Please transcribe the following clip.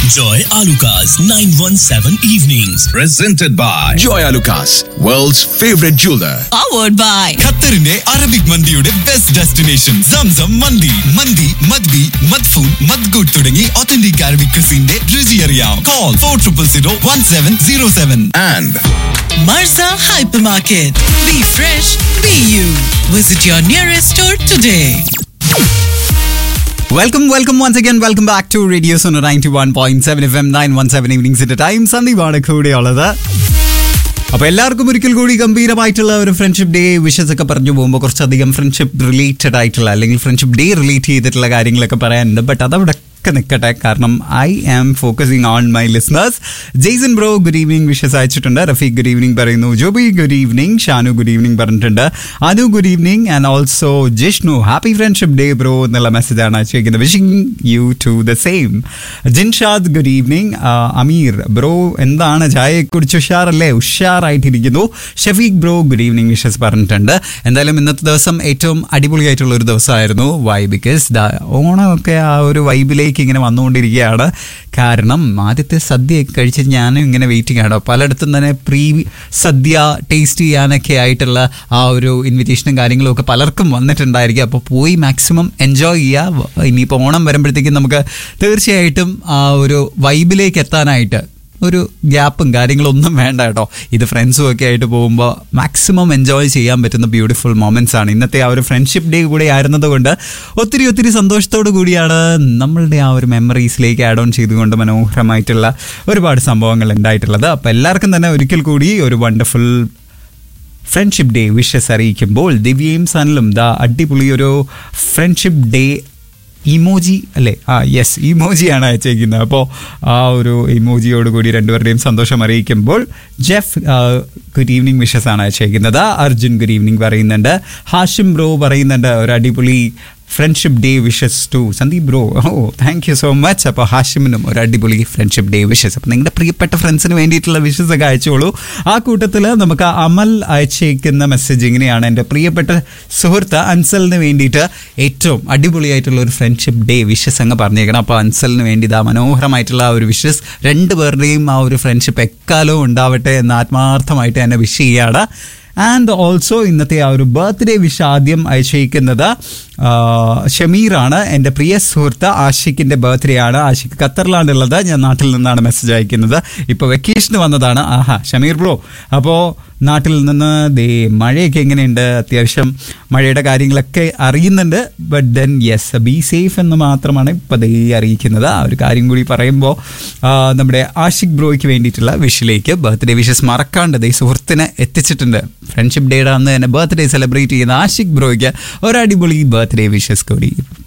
Enjoy Alucard's 917 evenings. presented by Joy Alucas, world's favorite jeweler. powered by ഖത്തറിന്റെ Arabic മന്തിയുടെ best destination Zamzam മന്തി മന്തി മദ്ബി മദ്ഫൂൻ മദ്ഗുഡ് തുടങ്ങി ഒത്തന്റിക് അറബിക് ക്രിസിന്റെ രുചി അറിയാം call four triple zero one seven zero seven And Marza Hypermarket. Be fresh, be you. Visit your nearest store today. Welcome welcome once again welcome back to radio Suno ninety one point seven F M nine one seven ഈവനിങ്സിന്റെ time സന്ദീപാണ് കൂടെയുള്ളത് അപ്പൊ എല്ലാവർക്കും ഒരിക്കൽ കൂടി ഗംഭീരമായിട്ടുള്ള ഒരു friendship day wishes ഒക്കെ പറഞ്ഞു പോകുമ്പോൾ കുറച്ചധികം ഫ്രണ്ട്ഷിപ്പ് റിലേറ്റഡ് ആയിട്ടുള്ള അല്ലെങ്കിൽ ഫ്രണ്ട്ഷിപ്പ് ഡേ റിലേറ്റ് ചെയ്തിട്ടുള്ള കാര്യങ്ങളൊക്കെ പറയാനുണ്ട് ബട്ട് അതവിടെ ഒക്കെ നിൽക്കട്ടെ കാരണം I am focusing on my listeners Jason bro good evening wishes അയച്ചിട്ടുണ്ട് റഫീഖ് ഗുഡ് ഈവനിങ് പറയുന്നു Joby good evening Shanu good evening പറഞ്ഞിട്ടുണ്ട് Anu good evening and also Jishnu happy friendship day bro എന്നുള്ള മെസ്സേജാണ് അയച്ചിരിക്കുന്നത് wishing you to the same Jinshad good evening Ameer bro എന്താണ് ചായ കുടിച്ച് ഉഷാറല്ലേ ഉഷാറായിട്ടിരിക്കുന്നു Shafeeq bro good evening wishes പറഞ്ഞിട്ടുണ്ട് എന്തായാലും ഇന്നത്തെ ദിവസം ഏറ്റവും അടിപൊളിയായിട്ടുള്ള ഒരു ദിവസമായിരുന്നു വൈ ബിക്കോസ് ഓണമൊക്കെ ആ ഒരു വൈബിലേക്ക് ഇങ്ങനെ വന്നുകൊണ്ടിരിക്കുകയാണ് കാരണം ആദ്യത്തെ സദ്യയൊക്കെ കഴിച്ച് ഞാനും ഇങ്ങനെ വെയിറ്റിംഗ് ആണ് പലയിടത്തും തന്നെ പ്രീ സദ്യ ടേസ്റ്റ് ചെയ്യാനൊക്കെ ആയിട്ടുള്ള ആ ഒരു ഇൻവിറ്റേഷനും കാര്യങ്ങളും ഒക്കെ പലർക്കും വന്നിട്ടുണ്ടായിരിക്കും അപ്പോൾ പോയി മാക്സിമം എൻജോയ് ചെയ്യുക ഇനിയിപ്പോൾ ഓണം വരുമ്പോഴത്തേക്കും നമുക്ക് തീർച്ചയായിട്ടും ആ ഒരു വൈബിലേക്ക് എത്താനായിട്ട് ഒരു ഗ്യാപ്പും കാര്യങ്ങളൊന്നും വേണ്ട കേട്ടോ ഇത് ഫ്രണ്ട്സും ഒക്കെ ആയിട്ട് പോകുമ്പോൾ മാക്സിമം എൻജോയ് ചെയ്യാൻ പറ്റുന്ന ബ്യൂട്ടിഫുൾ മൊമെന്റ്സ് ആണ് ഇന്നത്തെ ആ ഒരു ഫ്രണ്ട്ഷിപ്പ് ഡേ കൂടെ ആയിരുന്നത് കൊണ്ട് ഒത്തിരി ഒത്തിരി സന്തോഷത്തോടു കൂടിയാണ് നമ്മളുടെ ആ ഒരു മെമ്മറീസിലേക്ക് ആഡ് ഓൺ ചെയ്തുകൊണ്ട് മനോഹരമായിട്ടുള്ള ഒരുപാട് സംഭവങ്ങൾ ഉണ്ടായിട്ടുള്ളത് അപ്പോൾ എല്ലാവർക്കും തന്നെ ഒരിക്കൽ കൂടി ഒരു വണ്ടർഫുൾ ഫ്രണ്ട്ഷിപ്പ് ഡേ വിഷസ് അറിയിക്കുമ്പോൾ ദിവ്യയും സനലും ദാ അടിപൊളി ഒരു ഫ്രണ്ട്ഷിപ്പ് ഡേ ഇമോജി അല്ലേ ആ യെസ് ഇമോജിയാണ് അയച്ചേക്കുന്നത് അപ്പോൾ ആ ഒരു ഇമോജിയോട് കൂടി രണ്ടുപേരുടെയും സന്തോഷം അറിയിക്കുമ്പോൾ ജെഫ് ഗുഡ് ഈവനിങ് വിഷസ് ആണ് അയച്ചേക്കുന്നത് അർജുൻ ഗുഡ് ഈവനിങ് പറയുന്നുണ്ട് ഹാഷിം ബ്രോ പറയുന്നുണ്ട് ഒരു അടിപൊളി friendship day wishes to Sandeep bro oh thank you so much അപ്പോൾ ഹാഷിമിനും ഒരു അടിപൊളി ഫ്രണ്ട്ഷിപ്പ് ഡേ വിഷസ് അപ്പോൾ നിങ്ങളുടെ പ്രിയപ്പെട്ട ഫ്രണ്ട്സിന് വേണ്ടിയിട്ടുള്ള വിഷസ് ഒക്കെ അയച്ചോളൂ ആ കൂട്ടത്തിൽ നമുക്ക് അമൽ അയച്ചേക്കുന്ന മെസ്സേജ് ഇങ്ങനെയാണ് എൻ്റെ പ്രിയപ്പെട്ട സുഹൃത്ത് അൻസലിന് വേണ്ടിയിട്ട് ഏറ്റവും അടിപൊളിയായിട്ടുള്ള ഒരു ഫ്രണ്ട്ഷിപ്പ് ഡേ വിഷസ് അങ്ങ് പറഞ്ഞേക്കണം അപ്പോൾ അൻസലിന് വേണ്ടി ഇതാ മനോഹരമായിട്ടുള്ള ആ ഒരു വിഷസ് രണ്ട് പേരുടെയും ആ ഒരു ഫ്രണ്ട്ഷിപ്പ് എക്കാലവും ഉണ്ടാവട്ടെ എന്ന് ആത്മാർത്ഥമായിട്ട് എന്നെ വിഷ് ചെയ്യാണ് ആൻഡ് ഓൾസോ ഇന്നത്തെ ആ ഒരു ബർത്ത്ഡേ വിഷ് ആദ്യം അയച്ചേക്കുന്നത് ആ, ഷമീറാണ് എൻ്റെ പ്രിയ സുഹൃത്ത് ആഷിഖിൻ്റെ ബർത്ത്ഡേ ആണ് ആഷിഖ് ഖത്തറിലാണുള്ളത് ഞാൻ നാട്ടിൽ നിന്നാണ് മെസ്സേജ് അയക്കുന്നത് ഇപ്പോൾ വെക്കേഷന് വന്നതാണ് ആഹാ ഷമീർ ബ്രോ അപ്പോൾ നാട്ടിൽ നിന്ന് ദേ മഴയൊക്കെ എങ്ങനെയുണ്ട് അത്യാവശ്യം മഴയുടെ കാര്യങ്ങളൊക്കെ അറിയുന്നുണ്ട് but then yes be safe എന്ന് മാത്രമാണ് ഇപ്പോൾ ദേ അറിയിക്കുന്നത് ആ ഒരു കാര്യം കൂടി പറയുമ്പോൾ ആ, നമ്മുടെ ആഷിഖ് ബ്രോയ്ക്ക് വേണ്ടിയിട്ടുള്ള വിഷിലേക്ക് ബർത്ത്ഡേ വിഷസ് മറക്കാണ്ട് ദേ സുഹൃത്തിനെ എത്തിച്ചിട്ടുണ്ട് ഫ്രണ്ട്ഷിപ്പ് ഡേയുടെ അന്ന് തന്നെ ബർത്ത്ഡേ സെലിബ്രേറ്റ് ചെയ്യുന്ന ആഷിഖ് ബ്രോയ്ക്ക് ഒരു അടിപൊളി ബർത്ത്ഡേ വിഷസ് കൂടി